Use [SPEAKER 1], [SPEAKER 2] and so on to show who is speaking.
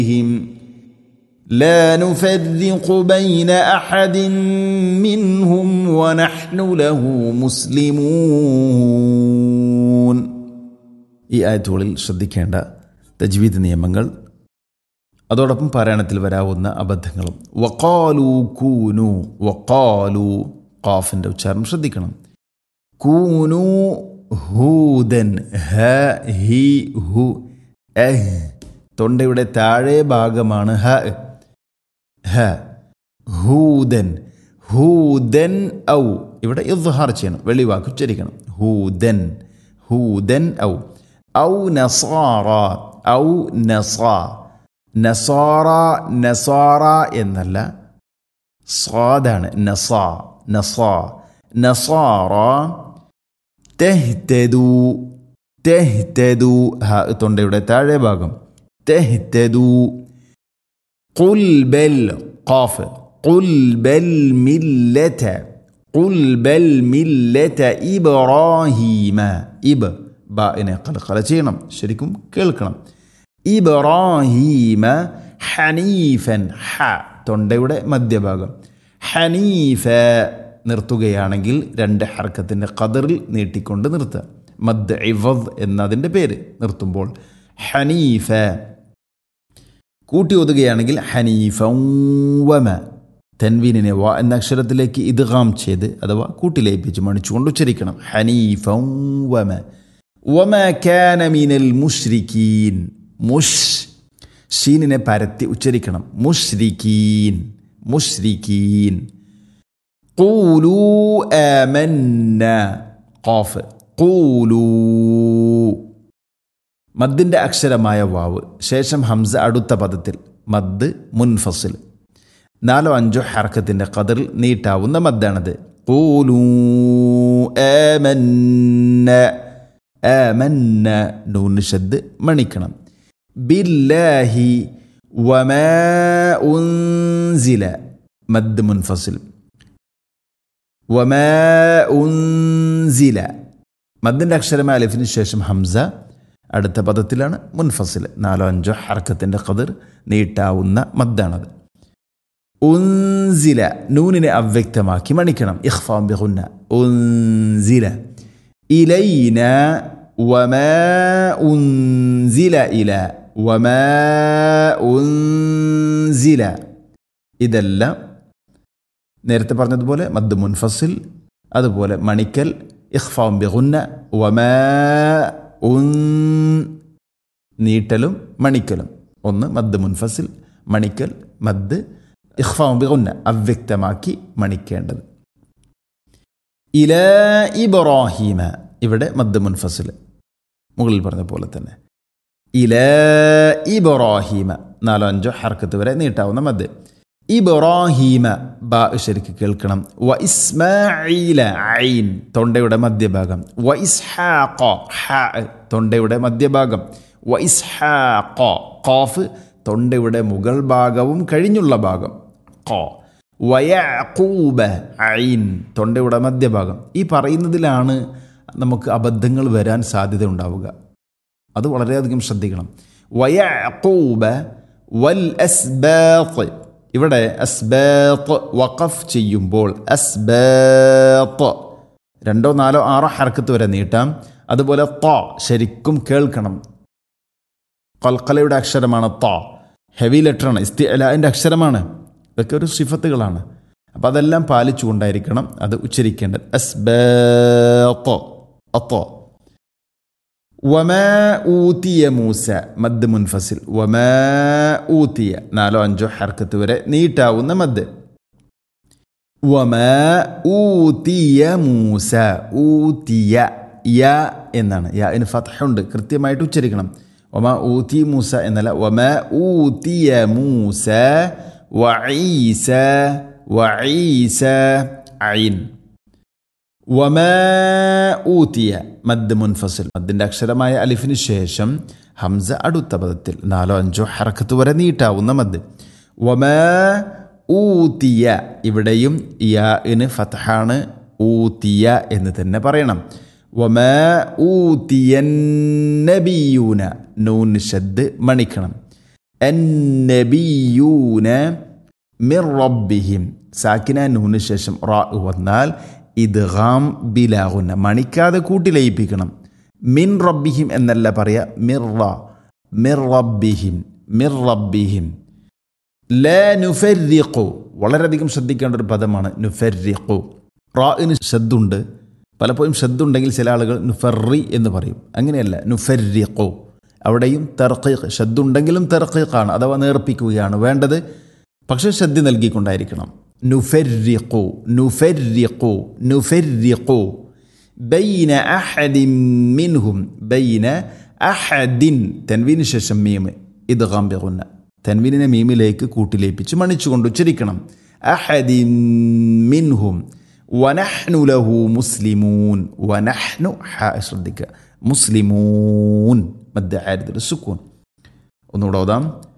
[SPEAKER 1] بهم لا نفرق بين احد منهم ونحن له مسلمون ഈ ആയത്തുകളിൽ ശ്രദ്ധിക്കേണ്ട തജ്വീദ് നിയമങ്ങൾ അതോടൊപ്പം പാരായണത്തിൽ വരാവുന്ന അബദ്ധങ്ങളും വക്കാലു കൂനു വക്കാലു ഖാഫിൻ്റെ ഉച്ചാരണം ശ്രദ്ധിക്കണം കൂനു ഹൂദൻ ഹ ഹി ഹു എഹ് തൊണ്ടയുടെ താഴെ ഭാഗമാണ് ഹ ഹ ഹൂദൻ ഹൂദൻ ഔ ഇവിടെ ഇദ്ഹാർ ചെയ്യണം വെളിവാക്ക് ഉച്ചരിക്കണം ഹൂദൻ ഹൂദൻ ഔ ഔ നസാറ ഔ നസാ നസാറ നസാറ എന്നല്ല സ്വാദാണ് നസാ നസാ നസാറ തെഹ്തെദു തെഹ്തെദു ഹ തൊണ്ടയുടെ താഴെ ഭാഗം തെഹ്തെദു قل بل قاف قل بل ملة قل بل ملة إبراهيم إب ബാഇനെ കലക്കല ചെയ്യണം ശരിക്കും കേൾക്കണം ഇബ്രാഹീമ ഹനീഫൻ ഹ തൊണ്ടയുടെ മധ്യഭാഗം ഹനീഫ നിർത്തുകയാണെങ്കിൽ രണ്ട് ഹർക്കത്തിൻ്റെ കതറിൽ നീട്ടിക്കൊണ്ട് നിർത്തുക മദ് ഇവദ് എന്നതിൻ്റെ പേര് നിർത്തുമ്പോൾ ഹനീഫ കൂട്ടി ഒതുകയാണെങ്കിൽ ഹനീഫവമ തൻവീനിനെ വ എന്ന അക്ഷരത്തിലേക്ക് ഇദ്ഗാം ചെയ്ത് അഥവാ കൂട്ടിലേപ്പിച്ച് മണിച്ചുകൊണ്ട് ഉച്ചരിക്കണം ഹനീഫവമ വമ കാന മിനൽ മുഷ്രിക്കീൻ മുഷ് ഷീനിനെ പരത്തി ഉച്ചരിക്കണം മുഷ്രിക്കീൻ മുഷ്രിക്കീൻ കൂലൂ ആമന്ന ഖാഫ് കൂലൂ മദ്ദിൻ്റെ അക്ഷരമായ വാവ് ശേഷം ഹംസ അടുത്ത പദത്തിൽ മദ് മുൻഫസിൽ നാലോ അഞ്ചോ ഹർക്കത്തിൻ്റെ കതിറിൽ നീട്ടാവുന്ന മദ്ദാണത് കൂലൂ ആമന്ന ആമന്ന നൂന് ഷദ് മണിക്കണം ബില്ലാഹി വമാ ഉൻസില മദ് മുൻഫസിൽ വമാ ഉൻസില മദ്ദിൻ്റെ അക്ഷരമായ അലിഫിന് ശേഷം ഹംസ അടുത്ത പദത്തിലാണ് മുൻഫസിൽ നാലോ അഞ്ചോ ഹർക്കത്തിൻ്റെ കതിർ നീട്ടാവുന്ന മദ്ദാണത് ഉൻസില നൂനിനെ അവ്യക്തമാക്കി മണിക്കണം ഇഖ്ഫാം ബിഹുന്ന ഉൻസില ഇലൈന വമാ ഉൻസില ഇല വമാ ഉൻസില ഇതെല്ലാം നേരത്തെ പറഞ്ഞതുപോലെ മദ് മുൻഫസിൽ അതുപോലെ മണിക്കൽ ഇഖ്ഫാം ബിഹുന്ന വമാ ഉൻ നീട്ടലും മണിക്കലും ഒന്ന് മദ് മുൻഫസിൽ മണിക്കൽ മദ് ഇഖ്ഫാം ബിഗുന്ന അവ്യക്തമാക്കി മണിക്കേണ്ടത് ഇല ഇബ്രാഹീമ ഇവിടെ മദ് മുൻഫസിൽ മുകളിൽ പറഞ്ഞ പോലെ തന്നെ ഇല ഇബ്രാഹീമ നാലോ അഞ്ചോ ഹർക്കത്ത് വരെ നീട്ടാവുന്ന മദ് ഇബ്രാഹീമ ബാ ശരിക്ക് കേൾക്കണം വ ഇസ്മായില ഐൻ തൊണ്ടയുടെ മധ്യഭാഗം വ ഇസ്ഹാഖ ഹ തൊണ്ടയുടെ മധ്യഭാഗം വ ഇസ്ഹാഖ ഖാഫ് തൊണ്ടയുടെ മുകൾ ഭാഗവും കഴിഞ്ഞുള്ള ഭാഗം ഖ വയഖൂബ ഐൻ തൊണ്ടയുടെ മധ്യഭാഗം ഈ പറയുന്നതിലാണ് നമുക്ക് അബദ്ധങ്ങൾ വരാൻ സാധ്യത ഉണ്ടാവുക അത് വളരെയധികം ശ്രദ്ധിക്കണം വയഖൂബ വൽ അസ്ബാത്ത് ഇവിടെ അസ്ബാത്ത് വഖഫ് ചെയ്യുമ്പോൾ അസ്ബാത്ത് രണ്ടോ നാലോ ആറോ ഹർക്കത്ത് വരെ നീട്ടാം അതുപോലെ ത ശരിക്കും കേൾക്കണം കൽക്കലയുടെ അക്ഷരമാണ് ത ഹെവി ലെറ്ററാണ് ഇസ്തിഅലാൻ്റെ അക്ഷരമാണ് ഇതൊക്കെ ഒരു സിഫത്തുകളാണ് അപ്പം അതെല്ലാം പാലിച്ചുകൊണ്ടായിരിക്കണം അത് ഉച്ചരിക്കേണ്ടത് അസ്ബാത്ത് അത്തോ വമാ ഊത്തിയ മൂസ മദ് മുൻഫസിൽ വമാ ഊത്തിയ നാലോ അഞ്ചോ ഹർക്കത്ത് വരെ നീട്ടാവുന്ന മദ് വമാ ഊത്തിയ മൂസ ഊത്തിയ യ എന്നാണ് യ ഇന് ഫതഹുണ്ട് കൃത്യമായിട്ട് ഉച്ചരിക്കണം വമാ ഊത്തി മൂസ എന്നല്ല വമാ ഊത്തിയ മൂസ വഈസ വഈസ ഐൻ വമാ ഊത്തിയ മദ് മുൻഫസിൽ മദ്ദിൻ്റെ അക്ഷരമായ അലിഫിന് ശേഷം ഹംസ അടുത്ത പദത്തിൽ നാലോ അഞ്ചോ ഹറക്കത്ത് വരെ നീട്ടാവുന്ന മദ് വമാ ഊത്തിയ ഇവിടെയും യാന് ഫതഹാണ് ഊത്തിയ എന്ന് തന്നെ പറയണം വമാ ഊത്തിയ നബിയൂന നൂൻ ഷദ് മണിക്കണം അന്നബിയൂന മിർ റബ്ബിഹിം സാക്കിന നൂന് ശേഷം റാ വന്നാൽ ഇദ്ഗാം ബിലാഹുന്ന മണിക്കാതെ കൂട്ടി ലയിപ്പിക്കണം മിൻ റബ്ബിഹിം എന്നല്ല പറയാ മിർ മിർ റബ്ബിഹിം മിർ റബ്ബിഹിം ല നുഫരിഖു വളരെയധികം ശ്രദ്ധിക്കേണ്ട ഒരു പദമാണ് നുഫരിഖു റാഇന് ശബ്ദുണ്ട് പലപ്പോഴും ശബ്ദുണ്ടെങ്കിൽ ചില ആളുകൾ നുഫറി എന്ന് പറയും അങ്ങനെയല്ല നുഫരിഖു അവിടെയും തെർക്കീഖ് ശബ്ദുണ്ടെങ്കിലും തെർക്കീഖാണ് അഥവാ നേർപ്പിക്കുകയാണ് വേണ്ടത് പക്ഷേ ശ്രദ്ധ നൽകിക്കൊണ്ടായിരിക്കണം നുഫരിഖു നുഫരിഖു നുഫരിഖു ബൈന അഹദിൻ മിൻഹും ബൈന അഹദിൻ തൻവീന് ശേഷം മീമ് ഇത് ഗാംബിറുന്ന തൻവീനിനെ മീമിലേക്ക് കൂട്ടിലേപ്പിച്ച് മണിച്ചുകൊണ്ട് ഉച്ചരിക്കണം അഹദിൻ മിൻഹും വനഹ്നു ലഹു മുസ്ലിമൂൻ വനഹ്നു ഹ ശ്രദ്ധിക്കുക മുസ്ലിമൂൻ മധ്യ ആയിരത്തിൽ സുക്കൂൻ ഒന്നുകൂടെ ഓതാം